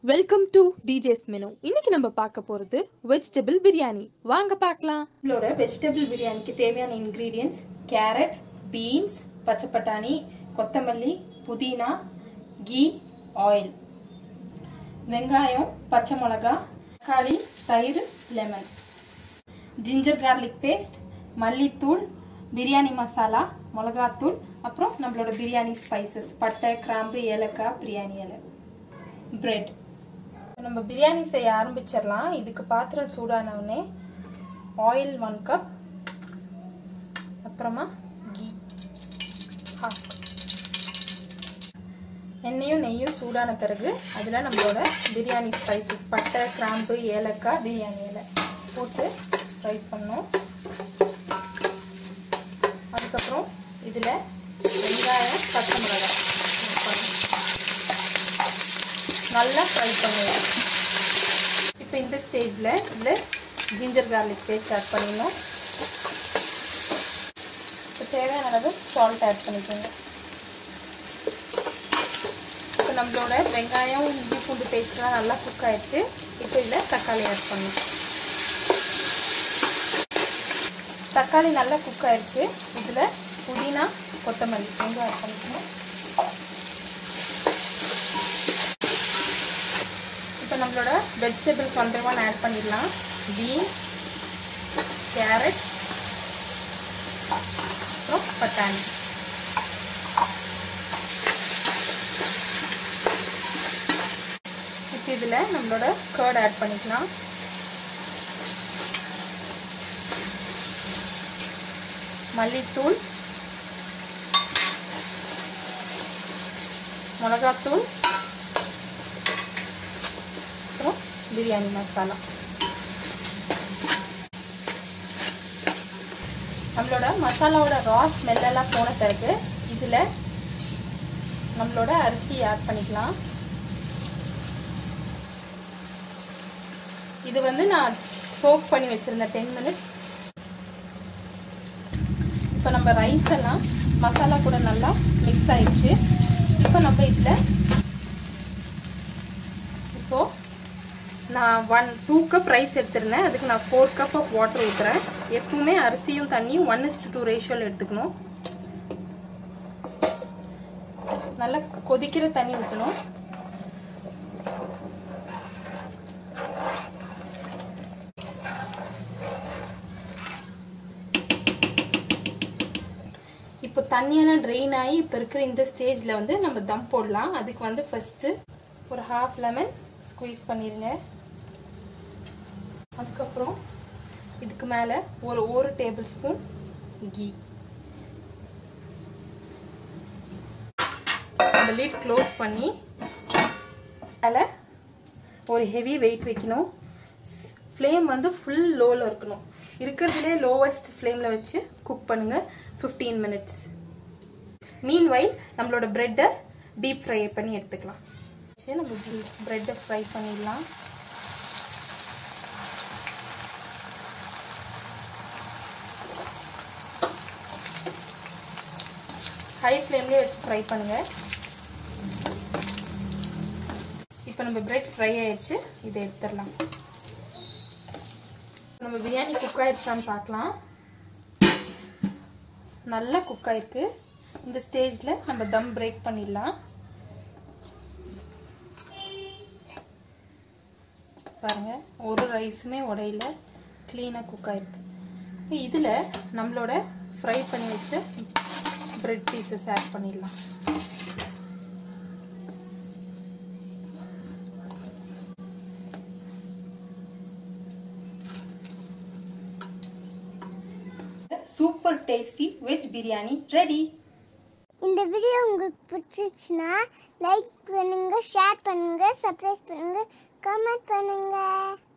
welcome to DJs menu இன்னைக்கு நம்ம பார்க்க போறது வெஜிடபிள் பிரியாணி வாங்க பார்க்கலாம் நம்மளோட வெஜிடபிள் பிரியாணிக்கு தேவையான இன்க்ரீடியன்ஸ் கேரட் பீன்ஸ் பச்சை பட்டாணி கொத்தமல்லி புதினா கீ ஆயில் வெங்காயம் பச்சை மிளகா தக்காளி தயிர் லெமன் ஜிஞ்சர் கார்லிக் பேஸ்ட் மல்லித்தூள் பிரியாணி மசாலா மிளகாத்தூள் அப்புறம் நம்மளோட பிரியாணி ஸ்பைசஸ் பட்டை கிராம்பு ஏலக்காய் பிரியாணி இலை பிரெட் நம்ம பிரியாணி செய்ய ஆரம்பிச்சிடலாம் இதுக்கு பாத்திரம் சூடான உடனே ஆயில் ஒன் கப் அப்புறமா கீ ஹாஃப் எண்ணெயும் நெய்யும் சூடான பிறகு அதில் நம்மளோட பிரியாணி ஸ்பைசஸ் பட்டை கிராம்பு ஏலக்காய் பிரியாணி இலை போட்டு ஃப்ரை பண்ணோம் அதுக்கப்புறம் இதில் வெங்காயம் பச்சை மிளகாய் நல்லா ஃப்ரை பண்ணுவோம் இப்போ இந்த ஸ்டேஜில் இதில் ஜிஞ்சர் கார்லிக் பேஸ்ட் ஆட் பண்ணிடணும் இப்போ தேவையான அளவு சால்ட் ஆட் பண்ணிக்கோங்க இப்போ நம்மளோட வெங்காயம் இஞ்சி பூண்டு பேஸ்ட்லாம் நல்லா குக் ஆயிடுச்சு இப்போ இதில் தக்காளி ஆட் பண்ணணும் தக்காளி நல்லா குக் ஆயிடுச்சு இதில் புதினா கொத்தமல்லி ரெண்டும் ஆட் பண்ணிக்கணும் இப்போ நம்மளோட vegetables one by one add பண்ணிடலாம் பீன்ஸ் கேரட் அப்புறம் பட்டாணி இப்போ இதில் நம்மளோட கர்ட் ஆட் பண்ணிக்கலாம் மல்லித்தூள் மிளகாத்தூள் அப்புறம் பிரியாணி மசாலா நம்மளோட மசாலாவோட ரா ஸ்மெல்லாம் போன பிறகு இதில் நம்மளோட அரிசி ஆட் பண்ணிக்கலாம் இது வந்து நான் சோப் பண்ணி வச்சுருந்தேன் டென் மினிட்ஸ் இப்போ நம்ம ரைஸ் எல்லாம் மசாலா கூட நல்லா மிக்ஸ் ஆயிடுச்சு இப்போ நம்ம இதில் இப்போது நான் ஒன் டூ கப் ரைஸ் எடுத்திருந்தேன் அதுக்கு நான் ஃபோர் கப் ஆஃப் வாட்டர் ஊற்றுறேன் எப்பவுமே அரிசியும் தண்ணியும் ஒன் இஸ் டூ ரேஷியோவில் எடுத்துக்கணும் நல்லா கொதிக்கிற தண்ணி ஊற்றணும் இப்போ தண்ணியெல்லாம் ட்ரெயின் ஆகி இப்போ இருக்கிற இந்த ஸ்டேஜில் வந்து நம்ம தம் போடலாம் அதுக்கு வந்து ஃபஸ்ட்டு ஒரு ஹாஃப் லெமன் ஸ்குவீஸ் பண்ணிடுங்க அதுக்கப்புறம் இதுக்கு மேலே ஒரு ஒரு டேபிள் ஸ்பூன் கீ அந்த லிட் க்ளோஸ் பண்ணி அதில் ஒரு ஹெவி வெயிட் வைக்கணும் ஃப்ளேம் வந்து ஃபுல் லோவில் இருக்கணும் இருக்கிறதுலே லோவஸ்ட் ஃப்ளேமில் வச்சு குக் பண்ணுங்கள் ஃபிஃப்டீன் மினிட்ஸ் மீன் வைல் நம்மளோட ப்ரெட்டை டீப் ஃப்ரை பண்ணி எடுத்துக்கலாம் வச்சு நம்ம ப்ரெட்டை ஃப்ரை பண்ணிடலாம் ஹை ஃப்ளேம்லேயே வச்சு ஃப்ரை பண்ணுங்க இப்போ நம்ம பிரெட் ஃப்ரை ஆயிடுச்சு இதை எடுத்துடலாம் நம்ம பிரியாணி குக் ஆயிடுச்சான்னு பார்க்கலாம் நல்லா குக் ஆயிருக்கு இந்த ஸ்டேஜில் நம்ம தம் பிரேக் பண்ணிடலாம் பாருங்க ஒரு ரைஸுமே உடையில க்ளீனாக குக் ஆயிருக்கு இதில் நம்மளோட ஃப்ரை பண்ணி வச்ச பிரெட் பீசஸ் ஆட் பண்ணிடலாம் super tasty veg biryani ready இந்த வீடியோ உங்களுக்கு பிடிச்சிச்சுன்னா லைக் பண்ணுங்க ஷேர் பண்ணுங்க சப்ஸ்கிரைப் பண்ணுங்க கமெண்ட் பண்ணுங்க